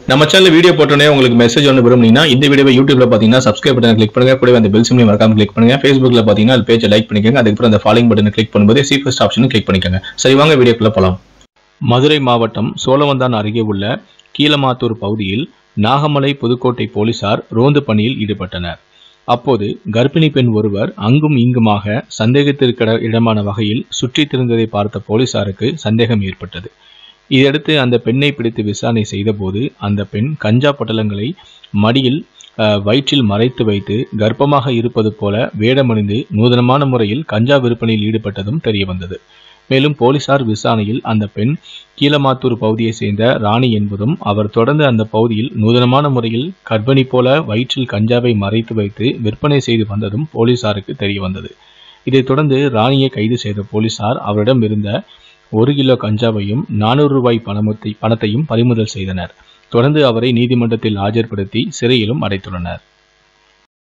நம்ம channel video போட்டோன்னே உங்களுக்கு மெசேஜ் ஒன்று விரும்புனீங்கன்னா இந்த வீடியோவை யூடியூப்ல பார்த்தீங்கன்னா சப்ஸ்கிரைப் பட்டன் கிளிக் பண்ணுங்க கூடவே அந்த பெல் சிம்லையும் மறக்காம கிளிக் பண்ணுங்க ஃபேஸ்புக்ல பார்த்தீங்கன்னா அது பேஜை லைக் பண்ணிக்கோங்க அதுக்கப்புறம் அந்த ஃபாலோயிங் பட்டனை கிளிக் பண்ணும்போது சி ஃபர்ஸ்ட் ஆப்ஷனும் கிளிக் பண்ணிக்கோங்க சரி வாங்க வீடியோக்குள்ள போலாம் மதுரை மாவட்டம் சோழவந்தான் அருகே உள்ள கீழமாத்தூர் பகுதியில் நாகமலை புதுக்கோட்டை போலீசார் ரோந்து பணியில் ஈடுபட்டனர் அப்போது கர்ப்பிணி பெண் ஒருவர் அங்கும் இங்குமாக சந்தேகத்திற்கிட இடமான வகையில் சுற்றித் திரிந்ததை பார்த்த போலீசாருக்கு சந்தேகம் ஏற்பட்டது இதையடுத்து அந்த பெண்ணை பிடித்து விசாரணை செய்தபோது அந்த பெண் கஞ்சா பொட்டலங்களை மடியில் அஹ், வயிற்றில் மறைத்து வைத்து கர்ப்பமாக இருப்பது போல வேடமணிந்து நூதனமான முறையில் கஞ்சா விற்பனையில் ஈடுபட்டதும் தெரியவந்தது மேலும் போலீசார் விசாரணையில் அந்த பெண் கீழமாத்தூர் பகுதியைச் சேர்ந்த ராணி என்பதும் அவர் தொடர்ந்து அந்த பகுதியில் நூதனமான முறையில் கர்ப்பிணி போல வயிற்றில் கஞ்சாவை மறைத்து வைத்து விற்பனை செய்து வந்ததும் போலீசாருக்கு தெரிய வந்தது இதைத் தொடர்ந்து ராணியை கைது செய்த போலீசார் அவரிடம் இருந்த ஒரு கிலோ கஞ்சாவையும் நானூறு ரூபாய் பணமத்தை பணத்தையும் பறிமுதல் செய்தனர் தொடர்ந்து அவரை நீதிமன்றத்தில் ஆஜர்படுத்தி சிறையிலும் அடைத்துள்ளனர்